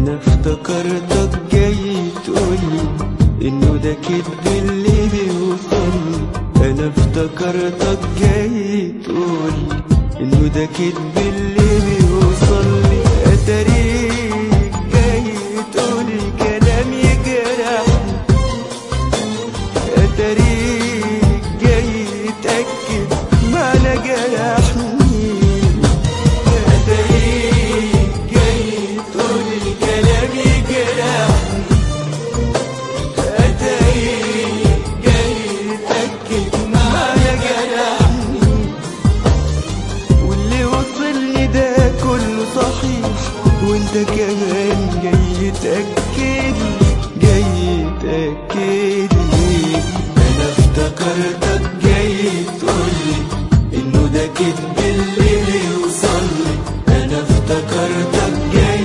انا افتكرتك جاي تقولي انه ده كدب اللي بيوصلني انا افتكرتك جاي تقولي انه ده كدب اللي بيوصلني اتاريك جاي تقولي كلام يجرحني اتاريك جاي تأكد معنى جرحني اتاريك جاي تقولي كلام يجرحني اتاريك جاي تأكد معنى جرحني واللي وصلني ده كله صحيح وانت كمان جاي تأكد لي جاي تأكد لي انا افتكرتك جاي تقولي انه ده كدب اللي بيوصلي انا افتكرتك جاي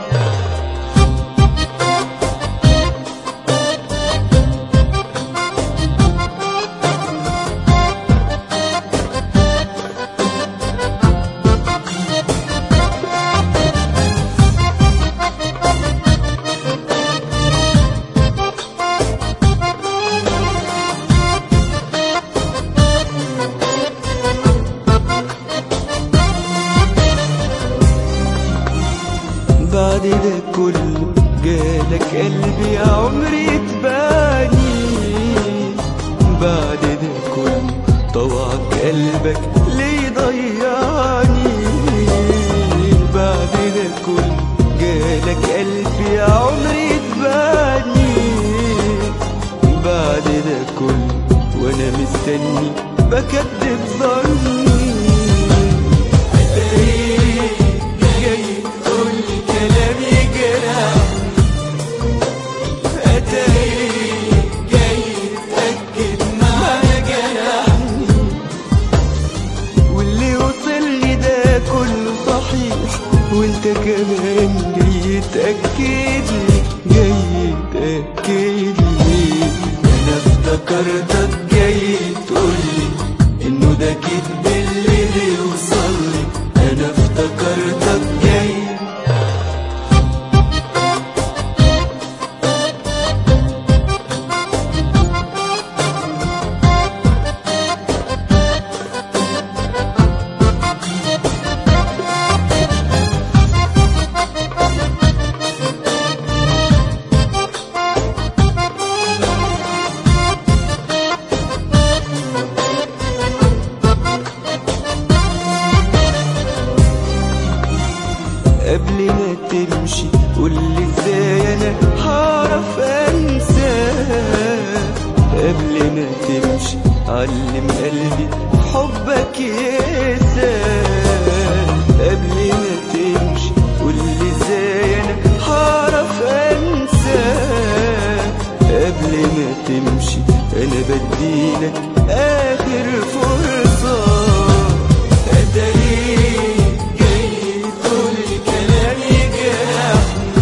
بعد ده كله جالك قلبي يا عمري اتباني بعد ده كله طوعك قلبك ليه ضيعني بعد ده كله جالك قلبي يا عمري اتباني بعد ده كله وانا مستني بكدب ظني جاي تقولي كلام يجرحني اتاريك جاي تأكد معنى جرحني واللي وصلني ده كله صحيح وانت كمان جاي تأكد لي جاي تأكد لي انا افتكرتك جاي تقولي انه ده كدب اللي بيوصلي انا افتكرتك جاي قبل ما تمشي قولي ازاي انا هعرف انسى قبل ما تمشي علم قلبي حبك ينسى قبل ما تمشي قولي ازاي انا هعرف انسى قبل ما تمشي انا بديلك اخر فرصه اتاريك جاي تقولي كلام يجرحني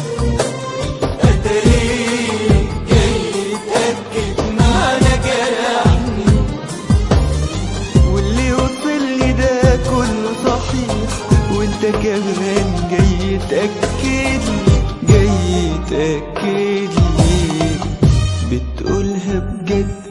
اتاريك جاي تأكد معنى جرحني واللي وصلني ده كله صحيح وانت كمان جاي تأكد لي جاي تأكد لي بتقولها بجد